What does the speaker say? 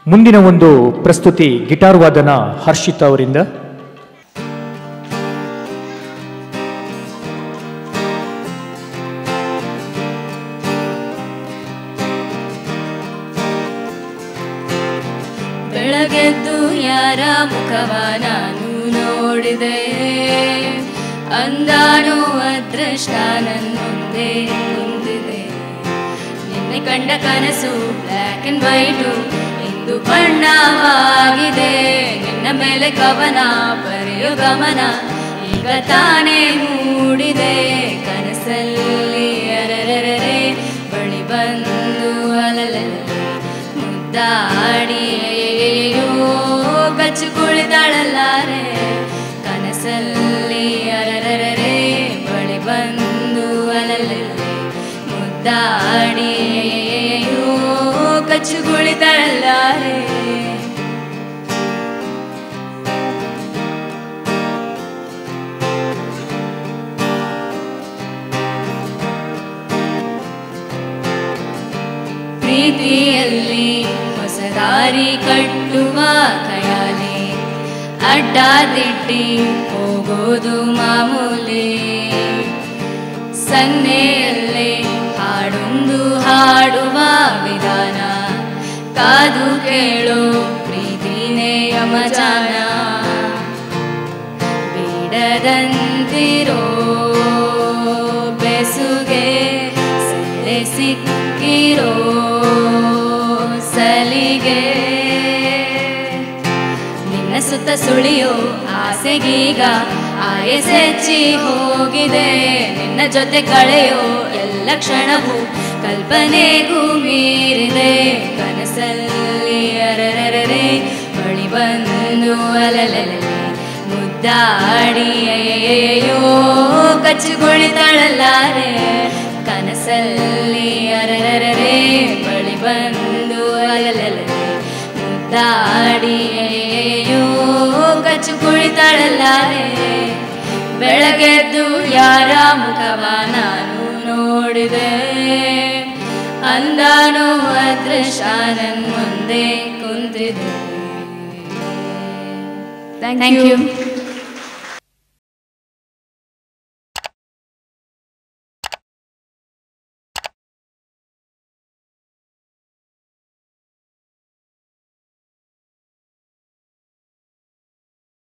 ಮುಂದಿನ ಒಂದು ಪ್ರಸ್ತುತಿ ಗಿಟಾರ್ ವಾದನ ಹರ್ಷಿತಾ ಅವರಿಂದ ಬೆಳಗೆದ್ದು ಯಾರ ಮುಖವ ನಾನು ನೋಡಿದೆ ಅಂದಾನು ಅದೃಷ್ಟ ನನ್ನೊಂದೇ ಹೊಂದಿದೆ ನಿನ್ನೆ ಕಂಡ ಕನಸು ಬ್ಲ್ಯಾಕ್ ಅಂಡ್ ವೈಟು ಇಂದು ಬಣ್ಣವಾಗಿದೆ ನಿನ್ನ ಮೇಲೆ ಕವನ ಬರೆಯೋ ಗಮನ ಈಗ ತಾನೇ ಮೂಡಿದೆ ಕನಸಲ್ಲಿ ಅರರರರೆ ಬಳಿ ಬಂದು ಅಲಲಲೆ ಮುದ್ದಾಡಿ ಅಯ್ಯಯ್ಯೋ ಕಚ್ಚು ಕುಳಿತಾಳಲ್ಲಾರೆ ಕನಸಲ್ಲಿ ಅರರರರೆ ಬಳಿ ಬಂದು ಅಲಲಲೆ ಮುದ್ದಾಡಿ ಅಯ್ಯಯ್ಯೋ ಕಚ್ಚು ಕುಳಿತಾಳಲ್ಲಾರೆ ಪ್ರೀತಿಯಲ್ಲಿ ಹೊಸ ದಾರಿ ಕಟ್ಟುವ ಖಯಾಲಿ ಅಡ್ಡ ದಿಡ್ಡಿ ಹೋಗೋದು ಮಾಮೂಲಿ ಸನ್ನೆಯಲ್ಲೇ ಹಾಡೊಂದು ಹಾಡುವ ವಿಧಾನ ಕಾದು ಕೇಳೋ ಪ್ರೀತಿನೇ ಯಮಜಾನ ಬಿಡದಂತಿರೋ ಬೆಸುಗೆ ಸೆಳೆ ಸಿಕ್ಕಿರೋ ಸಲಿಗೆ ನಿನ್ನ ಸುತ್ತ ಸುಳಿಯೋ ಆಸೆಗೀಗ ಆಯಸೆಚ್ಚಿ ಹೋಗಿದೆ ನಿನ್ನ ಜೊತೆ ಕಳೆಯೋ ಎಲ್ಲ ಕ್ಷಣವೂ ಕಲ್ಪನೆಗೂ ಮೀರಿದೆ ಕನಸಲ್ಲಿ ಅರರರರೆ ಬಳಿ ಬಂದು ಅಲಲಲೆ ಮುದ್ದಾಡಿ ಅಯ್ಯಯ್ಯೋ ಕಚ್ಚುಗೊಳಿತಾಳಲ್ಲಾರೆ ಕನಸಲ್ಲಿ ಅರರರರೆ ಬಳಿ ಬಂದು ಅಲಲಲೆ ಮುದ್ದಾಡಿ ಅಯ್ಯಯ್ಯೋ ಕಚ್ಚು ಕುಳಿತಾಳಲ್ಲಾರೆ ಬೆಳಗೆದ್ದು ಯಾರ ಮುಖವ ನಾನು ನೋಡಿದೆ ಅಂದಾನು ಅದೃಷ್ಟ ನನ್ ಮುಂದೆ ಕುಂತಿದೆ ಥ್ಯಾಂಕ್ ಯು